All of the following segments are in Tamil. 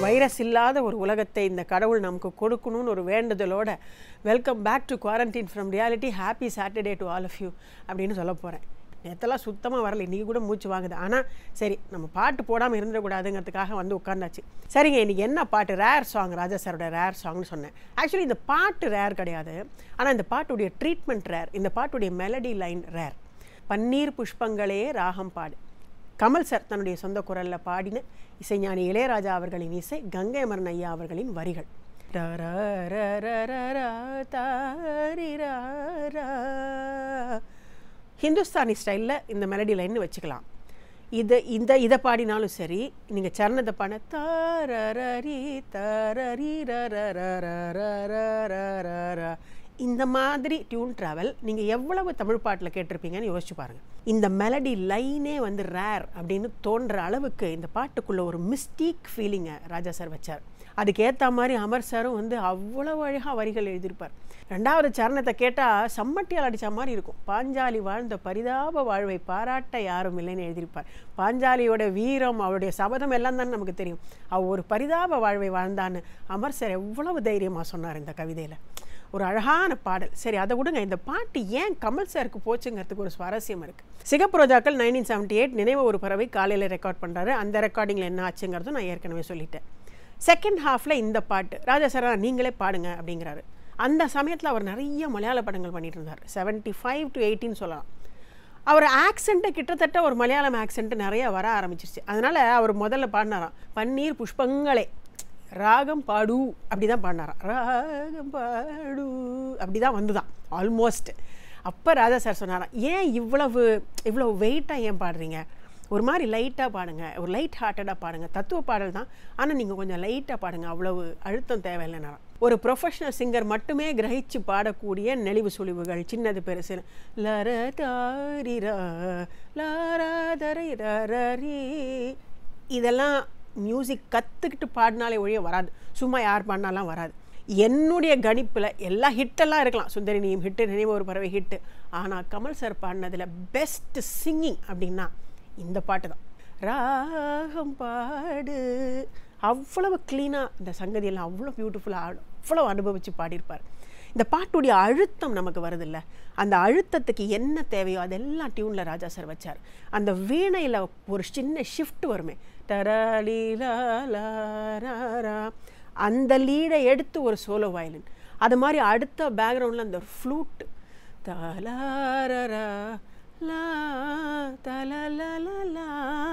வைரஸ் இல்லாத ஒரு உலகத்தை இந்த கடவுள் நமக்கு கொடுக்கணும்னு ஒரு வேண்டுதலோட welcome back to quarantine from reality happy Saturday to all of you அப்படின்னு சொல்ல போகிறேன் நேற்றெல்லாம் சுத்தமாக வரல இன்றைக்கி கூட மூச்சு வாங்குது ஆனால் சரி நம்ம பாட்டு போடாமல் இருந்துடக்கூடாதுங்கிறதுக்காக வந்து உட்காந்தாச்சு சரிங்க இன்றைக்கி என்ன பாட்டு ரேர் சாங் ராஜா சாரோட ரேர் சாங்னு சொன்னேன் ஆக்சுவலி இந்த பாட்டு ரேர் கிடையாது ஆனால் இந்த பாட்டுடைய ட்ரீட்மெண்ட் ரேர் இந்த பாட்டுடைய melody line rare Panneer Pushpangale ராகம் பாடு கமல் சார் தன்னுடைய சொந்த குரலில் பாடின இசைஞானி இளையராஜா அவர்களின் இசை கங்கை அமரன் ஐயா அவர்களின் வரிகள் ர ர ர ர ர ர தாரி ர ர. ஹிந்துஸ்தானி ஸ்டைலில் இந்த மெலடி லைன்னு வச்சுக்கலாம் இது இந்த இதை பாடினாலும் சரி நீங்கள் சரணத்தை பாட தாரரி தரரி ர ர ர ர ர ர ர ர ர. இந்த மாதிரி டியூன் ட்ராவல் நீங்கள் எவ்வளவு தமிழ் பாட்டில் கேட்டிருப்பீங்கன்னு யோசிச்சு பாருங்கள் இந்த மெலடி லைனே வந்து ரேர் அப்படின்னு தோன்ற அளவுக்கு இந்த பாட்டுக்குள்ள ஒரு மிஸ்டீக் ஃபீலிங்கை ராஜா சார் வச்சார் அதுக்கு ஏற்ற மாதிரி அமர் சாரும் வந்து அவ்வளவு அழகாக வரிகள் எழுதியிருப்பார் ரெண்டாவது சரணத்தை கேட்டால் சம்மட்டியால் அடித்த மாதிரி இருக்கும் பாஞ்சாலி வாழ்ந்த பரிதாப வாழ்வை பாராட்ட யாரும் இல்லைன்னு எழுதியிருப்பார் பாஞ்சாலியோட வீரம் அவருடைய சபதம் எல்லாம் தான் நமக்கு தெரியும் அவ ஒரு பரிதாப வாழ்வை வாழ்ந்தான்னு அமர் சார் எவ்வளவு தைரியமாக சொன்னார் இந்த கவிதையில் ஒரு அழகான பாடல் சரி அதை விடுங்க இந்த பாட்டு ஏன் கமல் சாருக்கு போச்சுங்கிறதுக்கு ஒரு சுவாரஸ்யம் இருக்குது சிகப்பு ரோஜாக்கள் நைன்டீன் செவன்ட்டி எயிட் நினைவு ஒரு பறவை காலையில் ரெக்கார்ட் பண்ணுறாரு அந்த ரெக்கார்டிங்கில் என்ன ஆச்சுங்கிறதும் நான் ஏற்கனவே சொல்லிட்டேன் செகண்ட் ஹாஃபில் இந்த பாட்டு ராஜா சாரா நீங்களே பாடுங்க அப்படிங்கிறாரு அந்த சமயத்தில் அவர் நிறைய மலையாள படங்கள் பண்ணிட்டு இருந்தார் செவன்ட்டி ஃபைவ் டு எயிட்டின்னு சொல்லலாம் அவர் ஆக்சென்ட்டு கிட்டத்தட்ட ஒரு மலையாளம் ஆக்சென்ட்டு நிறைய வர ஆரம்பிச்சிருச்சு அதனால் அவர் முதல்ல பாடினாராம் பன்னீர் புஷ்பங்களே ராகம் பாடு அப்படி தான் பாடினாராம் ராகம் பாடு அப்படி தான் வந்துதான் ஆல்மோஸ்ட் அப்போ ராஜா சார் சொன்னாராம் ஏன் இவ்வளவு இவ்வளவு வெயிட்டாக ஏன் பாடுறீங்க ஒரு மாதிரி லைட்டாக பாடுங்க ஒரு லைட் ஹார்ட்டடாக பாடுங்க தத்துவ பாடல் தான் ஆனால் நீங்கள் கொஞ்சம் லைட்டாக பாடுங்க அவ்வளவு அழுத்தம் தேவையில்லைனாராம் ஒரு ப்ரொஃபஷனல் சிங்கர் மட்டுமே கிரகிச்சு பாடக்கூடிய நெளிவு சுழிவுகள் சின்னது பெருசு லர தாரிரா லாரா தரை ரரி இதெல்லாம் மியூசிக் கற்றுக்கிட்டு பாடினாலே ஒழிய வராது சும்மா யார் பாடினாலாம் வராது என்னுடைய கணிப்பில் எல்லா ஹிட்டெல்லாம் இருக்கலாம் சுந்தரி நீயும் ஹிட்டு நினைவு ஒரு பறவை ஹிட்டு ஆனால் கமல் சார் பாடினதில் பெஸ்ட் சிங்கிங் அப்படின்னா இந்த பாட்டு தான் ராகம் பாடு அவ்வளவு க்ளீனாக இந்த சங்கதியெல்லாம் அவ்வளோ பியூட்டிஃபுல்லாக அவ்வளோ அனுபவித்து பாடியிருப்பார் இந்த பாட்டுடைய அழுத்தம் நமக்கு வருதில்ல அந்த அழுத்தத்துக்கு என்ன தேவையோ அதெல்லாம் டியூனில் ராஜா சார் வச்சார் அந்த வீணையில் ஒரு சின்ன ஷிஃப்ட் வருமே தரலீலா அந்த லீடை எடுத்து ஒரு சோலோ வயலின் அது மாதிரி அடுத்த பேக்ரவுண்டில் அந்த ஃப்ளூட் தலாரா லா தலலலலா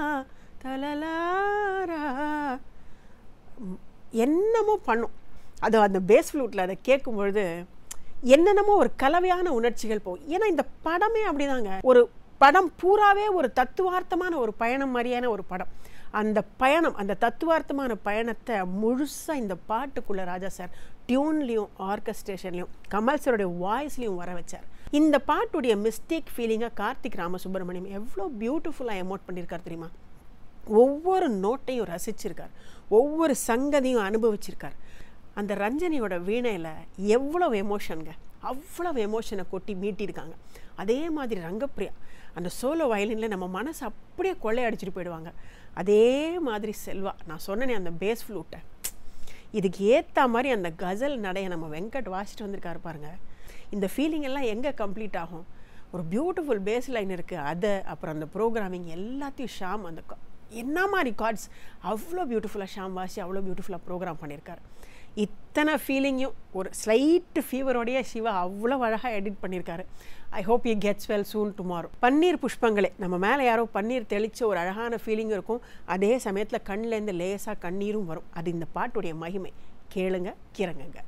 தலலாரா ம், என்னமோ பண்ணும் அது அந்த பேஸ் ஃப்ளூட்டில் அதை கேட்கும் பொழுது என்னென்னமோ ஒரு கலவையான உணர்ச்சிகள் போகும் ஏன்னா இந்த படமே அப்படிதாங்க ஒரு படம் பூராவே ஒரு தத்துவார்த்தமான ஒரு பயணம் மாதிரியான ஒரு படம் அந்த பயணம் அந்த தத்துவார்த்தமான பயணத்தை முழுசாக இந்த பாட்டுக்குள்ள ராஜா சார் டியூன்லேயும் ஆர்கஸ்ட்ரேஷன்லையும் கமல் சாருடைய வாய்ஸ்லையும் வர வச்சார் இந்த பாட்டுடைய மிஸ்டேக் ஃபீலிங்காக கார்த்திக் ராமசுப்ரமணியம் எவ்வளோ பியூட்டிஃபுல்லாக எமோட் பண்ணியிருக்கார் தெரியுமா ஒவ்வொரு நோட்டையும் ரசிச்சிருக்கார் ஒவ்வொரு சங்கதியும் அனுபவிச்சிருக்கார் அந்த ரஞ்சனியோட வீணையில் எவ்வளவு எமோஷனுங்க அவ்வளவு எமோஷனை கொட்டி மீட்டியிருக்காங்க அதே மாதிரி ரங்கப்பிரியா அந்த சோலோ வயலினில் நம்ம மனசு அப்படியே கொள்ளையடிச்சிட்டு போயிடுவாங்க அதே மாதிரி செல்வா நான் சொன்னேனே அந்த பேஸ் ஃப்ளூட்டை இதுக்கு ஏற்ற மாதிரி அந்த கசல் நடையை நம்ம வெங்கட் வாசிட்டு வந்திருக்காரு பாருங்க இந்த ஃபீலிங் எல்லாம் எங்கே கம்ப்ளீட் ஆகும் ஒரு பியூட்டிஃபுல் பேஸ் லைன் இருக்குது அதை அப்புறம் அந்த ப்ரோக்ராமிங் எல்லாத்தையும் ஷாம் அந்த co- என்ன மாதிரி கார்ட்ஸ் அவ்வளோ பியூட்டிஃபுல்லாக ஷாம் வாசி அவ்வளோ பியூட்டிஃபுல்லாக ப்ரோக்ராம் பண்ணியிருக்காரு இத்தனை ஃபீலிங்கையும் ஒரு ஸ்லைட்டு ஃபீவரோடைய சிவா அவ்வளோ அழகாக எடிட் பண்ணியிருக்காரு I hope you gets well soon tomorrow Panneer Pushpangale நம்ம மேலே யாரோ பன்னீர் தெளிச்ச ஒரு அழகான ஃபீலிங் இருக்கும் அதே சமயத்தில் கண்ணிலேருந்து லேசாக கண்ணீரும் வரும் அது இந்த பாட்டுடைய மகிமை கேளுங்க கிறங்குங்க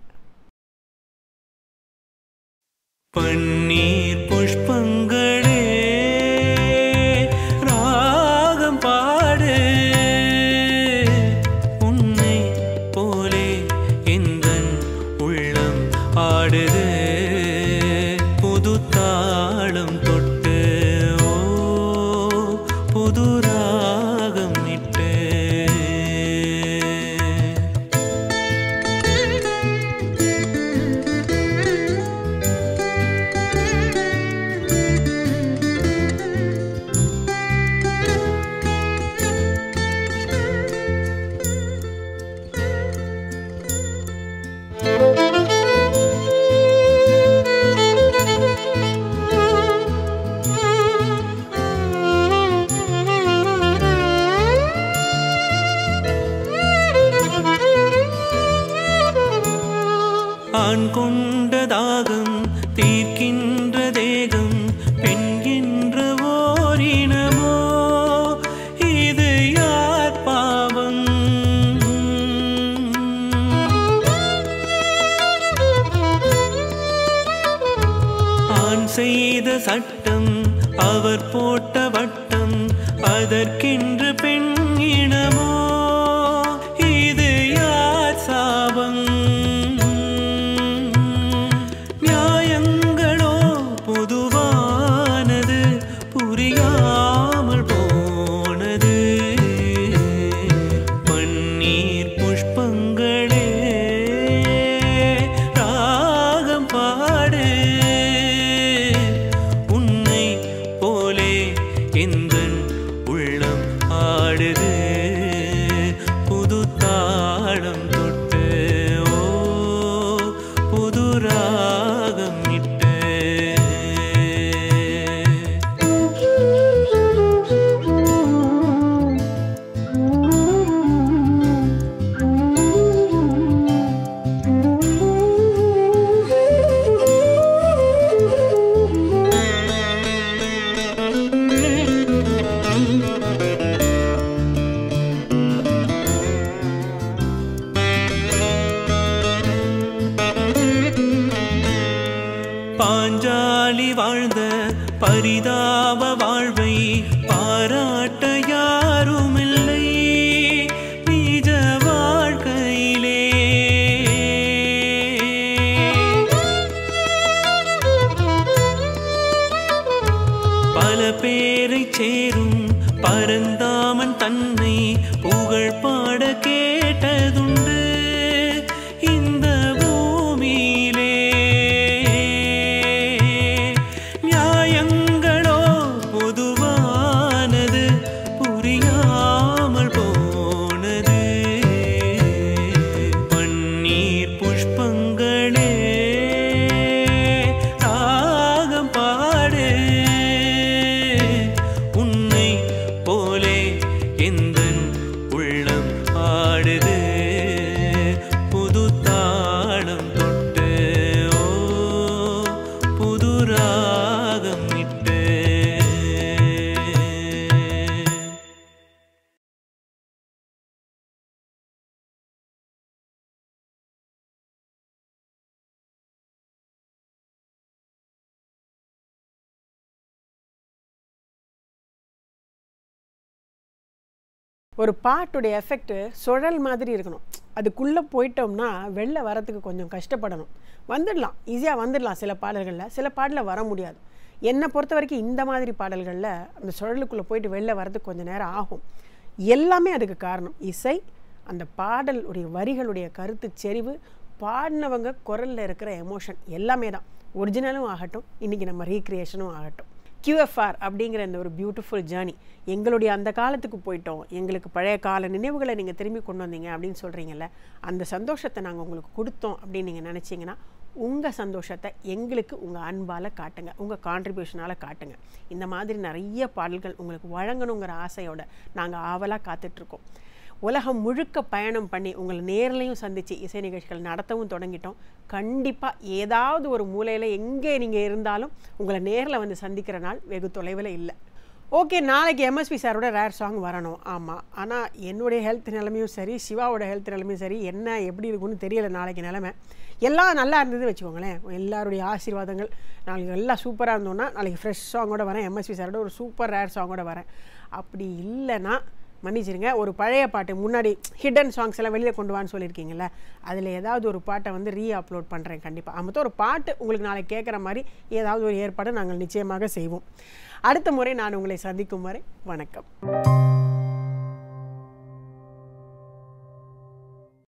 பன்னீர் புஷ்பங்களே ராகம் பாடு உன்னை போலே எந்தன் உள்ளம் ஆடுது புது தாளம் தொட்டு ஓ புது ராகம் இட்டு Thank you. கொண்ட தாகம் தீர்க்கின்ற தேகம் பெண் என்ற ஓரினமோ இது யார் பாவம் ஆண் செய்த சட்டம் அவர் போட்ட வட்டம் அதற்கென்று பெண் இனமோ இது யார் சாபம் நியாயங்களோ பொதுவானது புரியாமல் போனது பன்னீர் புஷ்பங்களே ராகம் பாடு உன்னை போலே எந்தன் உள்ளம் ஆடுது புது தாளம் தொட்டு ஓ புது ராகம் இட்டு பாஞ்சாலி வாழ்ந்த பரிதாப வாழ்வை பாராட்ட யாருமில்லை நிஜ வாழ்க்கையிலே பல பேரை சேரும் பரந்தாமன் தன்னை புகழ் பாட கேட்டதுண்டு இந்த பூமியிலே நியாயங்களோ பொதுவானது புரியாமல் போனது பன்னீர் புஷ்பங்களே ராகம் பாடு உன்னை போலே எந்தன் உள்ளம் ஆடுது புது தாளம் தொட்டு ஓ புது ராகம் இட்டு ஒரு பாட்டுடைய எஃபெக்ட் சுழல் மாதிரி இருக்கணும் அதுக்குள்ளே போயிட்டோம்னா வெளில வரத்துக்கு கொஞ்சம் கஷ்டப்படணும் வந்துடலாம் ஈஸியாக வந்துடலாம் சில பாடல்களில் சில பாடலில் வர முடியாது என்னை பொறுத்த வரைக்கும் இந்த மாதிரி பாடல்களில் அந்த சுழலுக்குள்ளே போயிட்டு வெளில வரதுக்கு கொஞ்சம் நேரம் ஆகும் எல்லாமே அதுக்கு காரணம் இசை அந்த பாடல் உடைய வரிகளுடைய கருத்து செறிவு பாடினவங்க குரலில் இருக்கிற எமோஷன் எல்லாமே தான் ஒரிஜினலும் ஆகட்டும் இன்றைக்கி நம்ம ரீக்ரியேஷனும் ஆகட்டும் QFR அப்படிங்கிற இந்த ஒரு பியூட்டிஃபுல் ஜேர்னி எங்களுடைய அந்த காலத்துக்கு போயிட்டோம் எங்களுக்கு பழைய கால நினைவுகளை நீங்கள் திரும்பி கொண்டு வந்தீங்க அப்படின்னு சொல்கிறீங்கல்ல அந்த சந்தோஷத்தை நாங்கள் உங்களுக்கு கொடுத்தோம் அப்படின்னு நீங்கள் நினச்சிங்கன்னா உங்கள் சந்தோஷத்தை எங்களுக்கு உங்கள் அன்பால் காட்டுங்க உங்கள் கான்ட்ரிபியூஷனால் காட்டுங்க இந்த மாதிரி நிறைய பாடல்கள் உங்களுக்கு வழங்கணுங்கிற ஆசையோட நாங்கள் ஆவலாக காத்துட்ருக்கோம் உலகம் முழுக்க பயணம் பண்ணி உங்களை நேர்லையும் சந்தித்து இசை நிகழ்ச்சிகள் நடத்தவும் தொடங்கிட்டோம் கண்டிப்பாக ஏதாவது ஒரு மூலையில் எங்கே நீங்கள் இருந்தாலும் உங்களை நேரில் வந்து சந்திக்கிற நாள் வெகு தொலைவில் இல்லை ஓகே நாளைக்கு எம்எஸ்பி சாரோட ரேர் சாங் வரணும் ஆமாம் ஆனால் என்னுடைய ஹெல்த் நிலைமையும் சரி சிவாவோட ஹெல்த் நிலைமையும் சரி என்ன எப்படி இருக்கும்னு தெரியல நாளைக்கு நிலைமை எல்லாம் நல்லா இருந்தது வச்சுக்கோங்களேன் எல்லாருடைய ஆசீர்வாதங்கள் நாளைக்கு எல்லாம் சூப்பராக இருந்தோன்னா நாளைக்கு ஃப்ரெஷ் சாங்கோட வரேன் எம்எஸ்பி சாரோட ஒரு சூப்பர் ரேர் சாங்கோட வரேன் அப்படி இல்லைன்னா மன்னிச்சிருங்க ஒரு பழைய பாட்டு முன்னாடி ஹிடன் சாங்ஸ் எல்லாம் வெளியில் கொண்டு வான்னு சொல்லியிருக்கீங்கல்ல அதில் ஏதாவது ஒரு பாட்டை வந்து ரீ அப்லோட் பண்ணுறேன் கண்டிப்பாக மொத்தம் ஒரு பாட்டு உங்களுக்கு நாளைக்கு கேட்குற மாதிரி ஏதாவது ஒரு ஏற்பாடு நாங்கள் நிச்சயமாக செய்வோம் அடுத்த முறை நான் உங்களை சந்திக்கும் வரை வணக்கம்